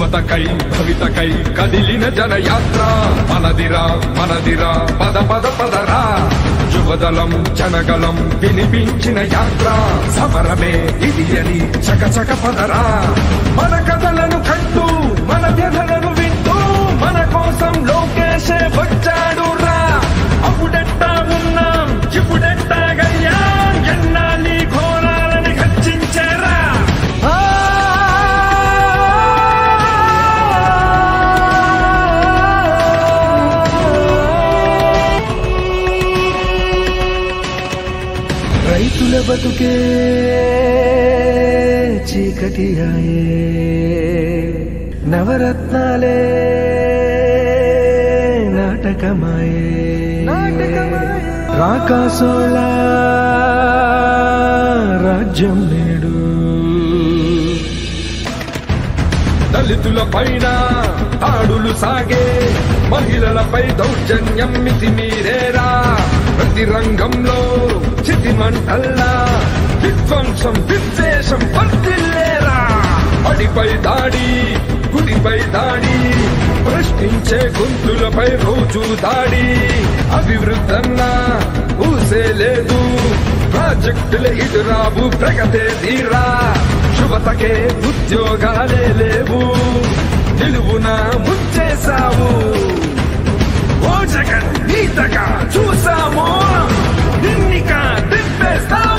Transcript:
యువతకై భవితకై కదిలిన జనయాత్ర మనదిరా మనదిరా పద పద పదరా యువదలం జనగలం వినిపించిన యాత్ర సమరమే ఇది అని చక చక పదరా మన కథలను కంటూ మన వ్యధలను వింటూ మన కోసం లోకేశే వచ్చాడు రా అప్పుడెట్టా ఉన్నాం ఇప్పుడెట్టా గయ్యాం ఎన్నాళ్ళీ ఘోరాలని హెచ్చించారా రైతుల బతుకే చీకటి ఆయే నవరత్నాలే నాటకమాయే రాకాసోళ రాజ్యం నేడు దళితుల పైన దాడులు సాగే మహిళలపై దౌర్జన్యం మితి మీరేరా ప్రతి రంగంలో చితి మంటల్లా విధ్వంసం విద్వేషం వర్తిల్లేరా అడిపై దాడి గుడిపై దాడి ప్రశ్నించే గొంతులపై రోజు దాడి అభివృద్ధన్నా ఊసే లేదు ప్రాజెక్టుల ఇటురాబు ప్రగతే తీరా యువతకే ఉద్యోగాలే లేవు నిలువున ముంచేశావు ఓ జగన్ నీతగా చూసాము నిన్నిక తిప్పేస్తావు